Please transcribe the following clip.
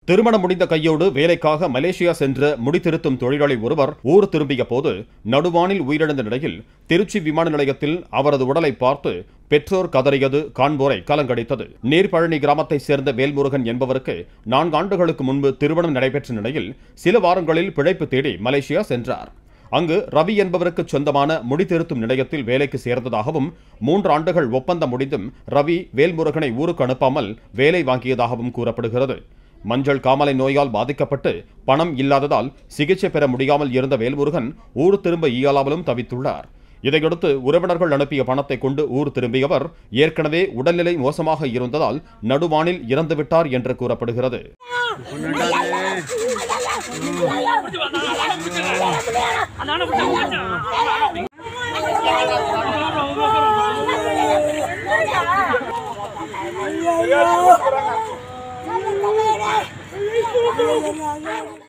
திருமணம் முடிந்த கையோடு வேலைக்காக மலேசியா சென்ற முடித்திருத்தும் தொழிலாளி ஒருவர் ஊர் திரும்பிய போது நடுவானில் உயிரிழந்த நிலையில் திருச்சி விமான நிலையத்தில் அவரது உடலை பார்த்து பெற்றோர் கதறியது காண்போரை கலங்கடித்தது நீர்பழனி கிராமத்தைச் சேர்ந்த வேல்முருகன் என்பவருக்கு நான்கு ஆண்டுகளுக்கு முன்பு திருமணம் நடைபெற்ற நிலையில் சில வாரங்களில் பிழைப்பு தேடி மலேசியா சென்றார் அங்கு ரவி என்பவருக்கு சொந்தமான முடித்திருத்தும் நிலையத்தில் வேலைக்கு சேர்ந்ததாகவும் மூன்று ஆண்டுகள் ஒப்பந்தம் முடிந்தும் ரவி வேல்முருகனை ஊருக்கு அனுப்பாமல் வேலை வாங்கியதாகவும் கூறப்படுகிறது மஞ்சள் காமலை நோயால் பாதிக்கப்பட்டு பணம் இல்லாததால் சிகிச்சை பெற முடியாமல் இருந்த வேல்முருகன் ஊர் திரும்ப இயலாமலும் தவித்துள்ளார் இதையடுத்து உறவினர்கள் அனுப்பிய பணத்தை கொண்டு ஊர் திரும்பியவர் ஏற்கனவே உடல்நிலை மோசமாக இருந்ததால் நடுவானில் இறந்துவிட்டார் என்று கூறப்படுகிறது Ayah!